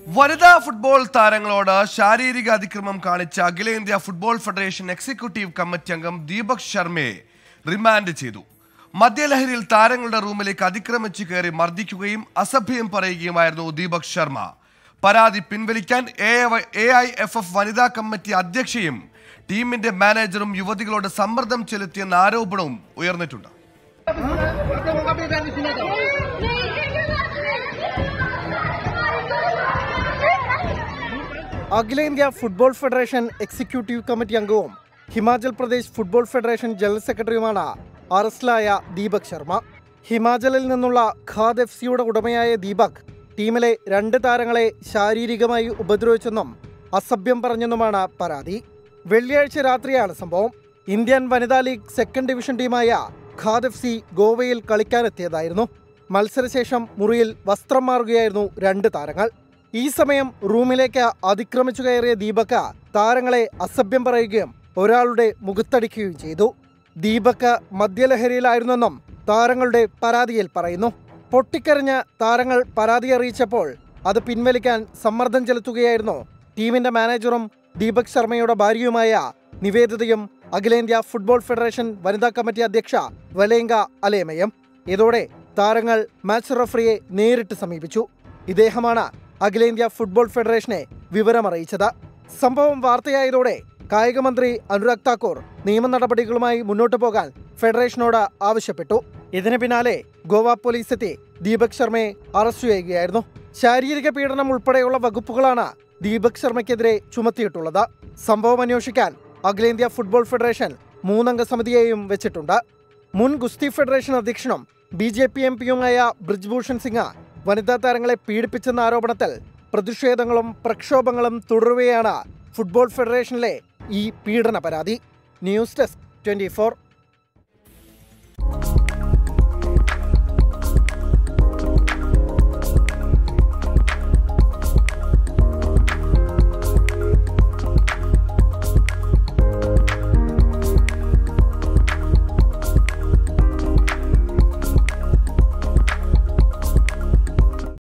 വനിതാ ഫുട്ബോൾ താരങ്ങളോട് ശാരീരിക അതിക്രമം കാണിച്ച അഖിലേന്ത്യാ ഫുട്ബോൾ ഫെഡറേഷൻ എക്സിക്യൂട്ടീവ് കമ്മിറ്റി അംഗം ദീപക് ശർമ്മയെ റിമാൻഡ് ചെയ്തു മദ്യലഹരിയിൽ താരങ്ങളുടെ റൂമിലേക്ക് അതിക്രമിച്ചു കയറി മർദ്ദിക്കുകയും അസഭ്യം പറയുകയുമായിരുന്നു ദീപക് ശർമ്മ പരാതി പിൻവലിക്കാൻ എ ഐ എഫ് എഫ് വനിതാ കമ്മിറ്റി അധ്യക്ഷയും ടീമിന്റെ മാനേജറും യുവതികളോട് സമ്മർദ്ദം ചെലുത്തിയെന്ന ആരോപണവും ഉയർന്നിട്ടുണ്ട് അഖിലേന്ത്യാ ഫുട്ബോൾ ഫെഡറേഷൻ എക്സിക്യൂട്ടീവ് കമ്മിറ്റി അംഗവും Himachal Pradesh football federation general സെക്രട്ടറിയുമാണ് അറസ്റ്റിലായ ദീപക് ശർമ്മ ഹിമാചലിൽ നിന്നുള്ള ഖാദ് എഫ് സിയുടെ ഉടമയായ ദീപക് ടീമിലെ രണ്ട് താരങ്ങളെ ശാരീരികമായി ഉപദ്രവിച്ചെന്നും അസഭ്യം പറഞ്ഞെന്നുമാണ് പരാതി വെള്ളിയാഴ്ച രാത്രിയാണ് സംഭവം ഇന്ത്യൻ വനിതാ ലീഗ് സെക്കൻഡ് ഡിവിഷൻ ടീമായ ഖാദ് എഫ് സി ഗോവയിൽ കളിക്കാനെത്തിയതായിരുന്നു മത്സരശേഷം മുറിയിൽ വസ്ത്രം മാറുകയായിരുന്നു രണ്ട് താരങ്ങൾ ഈ സമയം റൂമിലേക്ക് അതിക്രമിച്ചു കയറിയ ദീപക താരങ്ങളെ അസഭ്യം പറയുകയും ഒരാളുടെ മുഖത്തടിക്കുകയും ചെയ്തു ദീപക് മദ്യലഹരിയിലായിരുന്നെന്നും താരങ്ങളുടെ പരാതിയിൽ പറയുന്നു പൊട്ടിക്കരഞ്ഞ താരങ്ങൾ പരാതി അറിയിച്ചപ്പോൾ അത് പിൻവലിക്കാൻ സമ്മർദ്ദം ചെലുത്തുകയായിരുന്നു ടീമിന്റെ മാനേജറും ദീപക് ശർമ്മയുടെ ഭാര്യയുമായ നിവേദിതയും അഖിലേന്ത്യാ ഫുട്ബോൾ ഫെഡറേഷൻ വനിതാ കമ്മിറ്റി അധ്യക്ഷ വലേങ്ക അലേമയും ഇതോടെ താരങ്ങൾ മാച്ച് റഫറിയെ നേരിട്ട് സമീപിച്ചു ഇദ്ദേഹമാണ് അഖിലേന്ത്യാ ഫുട്ബോൾ ഫെഡറേഷനെ വിവരമറിയിച്ചത് സംഭവം വാർത്തയായതോടെ കായിക മന്ത്രി അനുരാഗ് താക്കൂർ നിയമ നടപടികളുമായി മുന്നോട്ടു പോകാൻ ഫെഡറേഷനോട് ആവശ്യപ്പെട്ടു ഇതിന് പിന്നാലെ ഗോവ പോലീസ് എത്തി ദീപക് ശർമ്മയെ അറസ്റ്റ് ചെയ്യുകയായിരുന്നു ശാരീരിക പീഡനം ഉൾപ്പെടെയുള്ള വകുപ്പുകളാണ് ദീപക് ശർമ്മയ്ക്കെതിരെ ചുമത്തിയിട്ടുള്ളത് സംഭവം അന്വേഷിക്കാൻ അഖിലേന്ത്യാ ഫുട്ബോൾ ഫെഡറേഷൻ മൂന്നംഗ സമിതിയെയും വെച്ചിട്ടുണ്ട് മുൻ ഗുസ്തി ഫെഡറേഷൻ അധ്യക്ഷനും ബി ജെ പി എം പിയുമായ ബ്രിജ്ഭൂഷൺ സിംഗ് വനിതാ താരങ്ങളെ പീഡിപ്പിച്ചെന്ന ആരോപണത്തിൽ പ്രതിഷേധങ്ങളും പ്രക്ഷോഭങ്ങളും തുടരുകയാണ് ഫുട്ബോൾ ഫെഡറേഷനിലെ ഈ പീഡന പരാതി ന്യൂസ് ഡെസ്ക് ട്വന്റി